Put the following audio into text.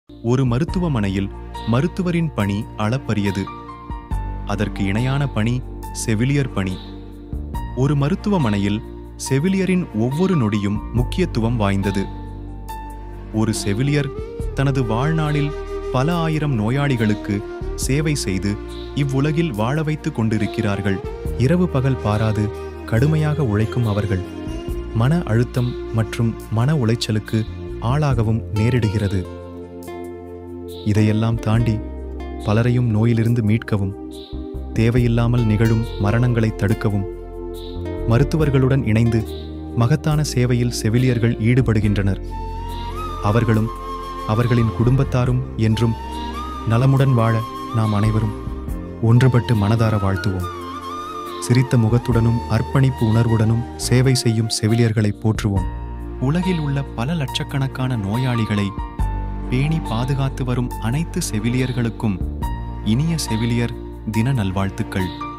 ஒரு மருத்துவமனையில் மருத்துவரின் பணி அளப்பரியது அதற்கு இணையான பணி செவிலியர் பணி ஒரு மருத்துவமனையில் செவிலியரின் ஒவ்வொரு நொடியும் முக்கியத்துவம் வாய்ந்தது ஒரு செவிலியர் தனது வாழ்நாளில் பல ஆயிரம் நோயாளிகளுக்கு சேவை செய்து இவ்வுலகில் வாழ வைத்துக் கொண்டிருக்கிறார்கள் இரவு பகல் பாராது கடுமையாக உழைக்கும் அவர்கள் மன அழுத்தம் மற்றும் மன உளைச்சலுக்கு ஆளாகவும் நேரிடுகிறது இதையெல்லாம் தாண்டி பலரையும் நோயிலிருந்து மீட்கவும் தேவையில்லாமல் நிகழும் மரணங்களை தடுக்கவும் மருத்துவர்களுடன் இணைந்து மகத்தான சேவையில் செவிலியர்கள் ஈடுபடுகின்றனர் அவர்களும் அவர்களின் குடும்பத்தாரும் என்றும் நலமுடன் வாழ நாம் அனைவரும் ஒன்றுபட்டு மனதார வாழ்த்துவோம் சிரித்த முகத்துடனும் அர்ப்பணிப்பு உணர்வுடனும் சேவை செய்யும் செவிலியர்களை போற்றுவோம் உலகில் உள்ள பல லட்சக்கணக்கான நோயாளிகளை பேணி பாதுகாத்து வரும் அனைத்து செவிலியர்களுக்கும் இனிய செவிலியர் தின நல்வாழ்த்துக்கள்